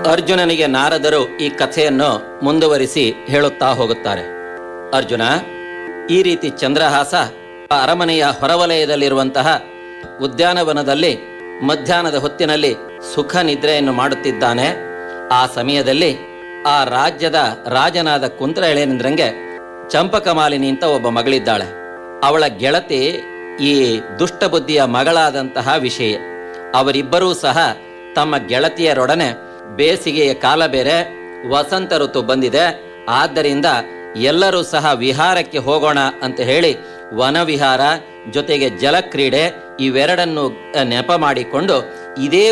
ಅರ್ಜುನನಿಗೆ ನಾರದರು ಈ ಕಥೆಯನ್ನು ಮುಂದುವರಿಸಿ ಹೇಳುತ್ತಾ ಹೋಗುತ್ತಾರೆ ಅರ್ಜುನ ಈ ರೀತಿ ಚಂದ್ರಹಾಸ ಆ ಅರಮನೆಯ ಹೊರವಲಯದಲ್ಲಿರುವಂತಹ ಉದ್ಯಾನವನದಲ್ಲಿ ಮಧ್ಯಾಹ್ನದ ಹೊತ್ತಿನಲ್ಲಿ ಸುಖ ನಿದ್ರೆಯನ್ನು ಮಾಡುತ್ತಿದ್ದಾನೆ ಆ ಸಮಯದಲ್ಲಿ ಆ ರಾಜ್ಯದ ರಾಜನಾದ ಕುಂತ್ರ ಎಳೆನಿಂದ್ರಂಗೆ ಚಂಪಕಮಾಲಿನಿ ಅಂತ ಒಬ್ಬ ಮಗಳಿದ್ದಾಳೆ ಅವಳ ಗೆಳತಿ ಈ ದುಷ್ಟಬುದ್ಧಿಯ ಮಗಳಾದಂತಹ ವಿಷಯ ಅವರಿಬ್ಬರೂ ಸಹ ತಮ್ಮ ಗೆಳತಿಯರೊಡನೆ ಬೇಸಿಗೆಯ ಕಾಲ ಬೇರೆ ವಸಂತ ಋತು ಬಂದಿದೆ ಆದ್ದರಿಂದ ಎಲ್ಲರೂ ಸಹ ವಿಹಾರಕ್ಕೆ ಹೋಗೋಣ ಅಂತ ಹೇಳಿ ವನವಿಹಾರ ಜೊತೆಗೆ ಜಲಕ್ರೀಡೆ ಇವೆರಡನ್ನು ಅಹ್, ನೆಪ ಮಾಡಿಕೊಂಡು ಇದೇ